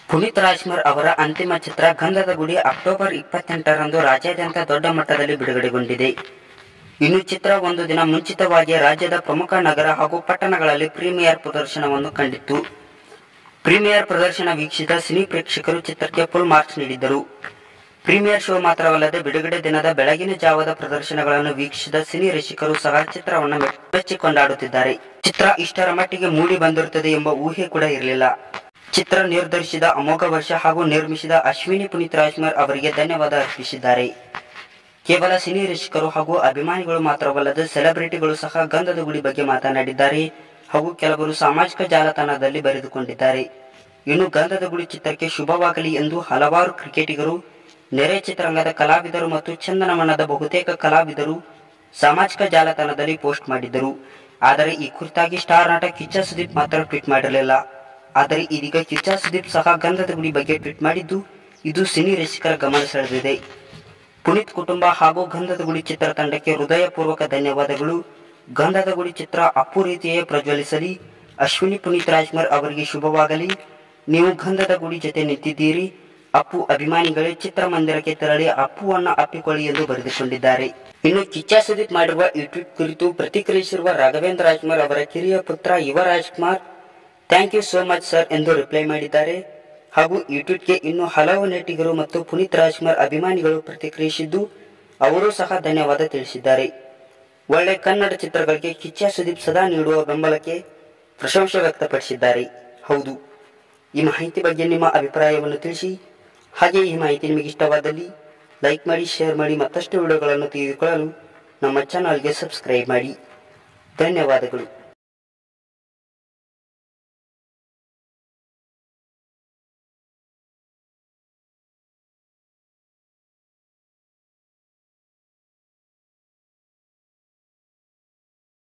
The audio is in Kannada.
ಪುನೀತ್ ರಾಜ್ಕುಮಾರ್ ಅವರ ಅಂತಿಮ ಚಿತ್ರ ಗಂಧದ ಗುಡಿ ಅಕ್ಟೋಬರ್ ಇಪ್ಪತ್ತೆಂಟರಂದು ರಾಜ್ಯಾದ್ಯಂತ ದೊಡ್ಡ ಮಟ್ಟದಲ್ಲಿ ಬಿಡುಗಡೆಗೊಂಡಿದೆ ಇನ್ನು ಚಿತ್ರ ಒಂದು ದಿನ ಮುಂಚಿತವಾಗಿ ರಾಜ್ಯದ ಪ್ರಮುಖ ನಗರ ಹಾಗೂ ಪಟ್ಟಣಗಳಲ್ಲಿ ಪ್ರೀಮಿಯರ್ ಪ್ರದರ್ಶನವನ್ನು ಕಂಡಿತ್ತು ಪ್ರೀಮಿಯರ್ ಪ್ರದರ್ಶನ ವೀಕ್ಷಿಸಿದ ಸಿನಿ ಪ್ರೇಕ್ಷಕರು ಚಿತ್ರಕ್ಕೆ ಫುಲ್ ಮಾರ್ಕ್ಸ್ ನೀಡಿದ್ದರು ಪ್ರೀಮಿಯರ್ ಶೋ ಮಾತ್ರವಲ್ಲದೆ ಬಿಡುಗಡೆ ದಿನದ ಬೆಳಗಿನ ಜಾವದ ಪ್ರದರ್ಶನಗಳನ್ನು ವೀಕ್ಷಿಸಿದ ಸಿನಿ ರಸಿಕರು ಸಹ ಚಿತ್ರವನ್ನು ಮೆಚ್ಚಿ ಕೊಂಡಾಡುತ್ತಿದ್ದಾರೆ ಚಿತ್ರ ಇಷ್ಟರ ಮಟ್ಟಿಗೆ ಮೂಡಿ ಬಂದಿರುತ್ತದೆ ಎಂಬ ಊಹೆ ಕೂಡ ಇರಲಿಲ್ಲ ಚಿತ್ರ ನಿರ್ಧರಿಸಿದ ಅಮೋಘ ವರ್ಷ ಹಾಗೂ ನಿರ್ಮಿಸಿದ ಅಶ್ವಿನಿ ಪುನೀತ್ ರಾಜ್ಕುಮಾರ್ ಅವರಿಗೆ ಧನ್ಯವಾದ ಅರ್ಪಿಸಿದ್ದಾರೆ ಕೇವಲ ಸಿನಿ ರಸಿಕರು ಹಾಗೂ ಅಭಿಮಾನಿಗಳು ಮಾತ್ರವಲ್ಲದೆ ಸೆಲೆಬ್ರಿಟಿಗಳು ಸಹ ಗಂಧದ ಗುಡಿ ಬಗ್ಗೆ ಮಾತನಾಡಿದ್ದಾರೆ ಹಾಗೂ ಕೆಲವರು ಸಾಮಾಜಿಕ ಜಾಲತಾಣದಲ್ಲಿ ಬರೆದುಕೊಂಡಿದ್ದಾರೆ ಇನ್ನು ಗಂಧದ ಗುಡಿ ಚಿತ್ರಕ್ಕೆ ಶುಭವಾಗಲಿ ಎಂದು ಹಲವಾರು ಕ್ರಿಕೆಟಿಗರು ನೆರೆ ಚಿತ್ರರಂಗದ ಕಲಾವಿದರು ಮತ್ತು ಚಂದನವನದ ಬಹುತೇಕ ಕಲಾವಿದರು ಸಾಮಾಜಿಕ ಜಾಲತಾಣದಲ್ಲಿ ಪೋಸ್ಟ್ ಮಾಡಿದ್ದರು ಆದರೆ ಈ ಕುರಿತಾಗಿ ಸ್ಟಾರ್ ನಟ ಕಿಚ್ಚ ಸುದೀಪ್ ಮಾತ್ರ ಟ್ವೀಟ್ ಮಾಡಿರಲಿಲ್ಲ ಆದರೆ ಇದೀಗ ಕಿಚ್ಚ ಸುದೀಪ್ ಸಹ ಗಂಧದ ಗುಡಿ ಬಗ್ಗೆ ಟ್ವೀಟ್ ಮಾಡಿದ್ದು ಇದು ಸಿನಿ ರಸಿಕರ ಗಮನ ಸೆಳೆದಿದೆ ಪುನೀತ್ ಕುಟುಂಬ ಹಾಗೂ ಗಂಧದ ಗುಡಿ ಚಿತ್ರ ತಂಡಕ್ಕೆ ಹೃದಯಪೂರ್ವಕ ಧನ್ಯವಾದಗಳು ಗಂಧದ ಗುಡಿ ಚಿತ್ರ ಅಪ್ಪು ರೀತಿಯೇ ಪ್ರಜ್ವಲಿಸಲಿ ಅಶ್ವಿನಿ ಪುನೀತ್ ರಾಜ್ಕುಮಾರ್ ಅವರಿಗೆ ಶುಭವಾಗಲಿ ನೀವು ಗಂಧದ ಗುಡಿ ಜೊತೆ ನಿಂತಿದ್ದೀರಿ ಅಪ್ಪು ಅಭಿಮಾನಿಗಳೇ ಚಿತ್ರಮಂದಿರಕ್ಕೆ ತೆರಳಿ ಅಪ್ಪುವನ್ನ ಅಪ್ಪಿಕೊಳ್ಳಿ ಎಂದು ಬರೆದುಕೊಂಡಿದ್ದಾರೆ ಇನ್ನು ಕಿಚ್ಚ ಸುದೀಪ್ ಮಾಡಿರುವ ಈ ಟ್ವೀಟ್ ಕುರಿತು ಪ್ರತಿಕ್ರಿಯಿಸಿರುವ ರಾಘವೇಂದ್ರ ರಾಜ್ಕುಮಾರ್ ಅವರ ಕಿರಿಯ ಪುತ್ರ Yuva Rajkumar thank you so much sir ಎಂದು ರಿಪ್ಲೈ ಮಾಡಿದ್ದಾರೆ ಹಾಗೂ ಈ ಟ್ವೀಟ್ಗೆ ಇನ್ನು ಹಲವು ನೆಟ್ಟಿಗರು ಮತ್ತು ಪುನೀತ್ ರಾಜ್ಕುಮಾರ್ ಅಭಿಮಾನಿಗಳು ಪ್ರತಿಕ್ರಿಯಿಸಿದ್ದು ಅವರು ಸಹ ಧನ್ಯವಾದ ತಿಳಿಸಿದ್ದಾರೆ ಒಳ್ಳೆ ಕನ್ನಡ ಚಿತ್ರಗಳಿಗೆ ಕಿಚ್ಚ ಸುದೀಪ್ ಸದಾ ನೀಡುವ ಬೆಂಬಲಕ್ಕೆ ಪ್ರಶಂಸೆ ವ್ಯಕ್ತಪಡಿಸಿದ್ದಾರೆ ಹೌದು ಈ ಮಾಹಿತಿ ಬಗ್ಗೆ ನಿಮ್ಮ ಅಭಿಪ್ರಾಯವನ್ನು ತಿಳಿಸಿ ಹಾಗೆ ಈ ಮಾಹಿತಿ ನಿಮಗೆ ಇಷ್ಟವಾದಲ್ಲಿ ಲೈಕ್ ಮಾಡಿ ಶೇರ್ ಮಾಡಿ ಮತ್ತಷ್ಟು ವಿಡಿಯೋಗಳನ್ನು ತಿಳಿದುಕೊಳ್ಳಲು ನಮ್ಮ ಚಾನಲ್ಗೆ ಸಬ್ಸ್ಕ್ರೈಬ್ ಮಾಡಿ ಧನ್ಯವಾದಗಳು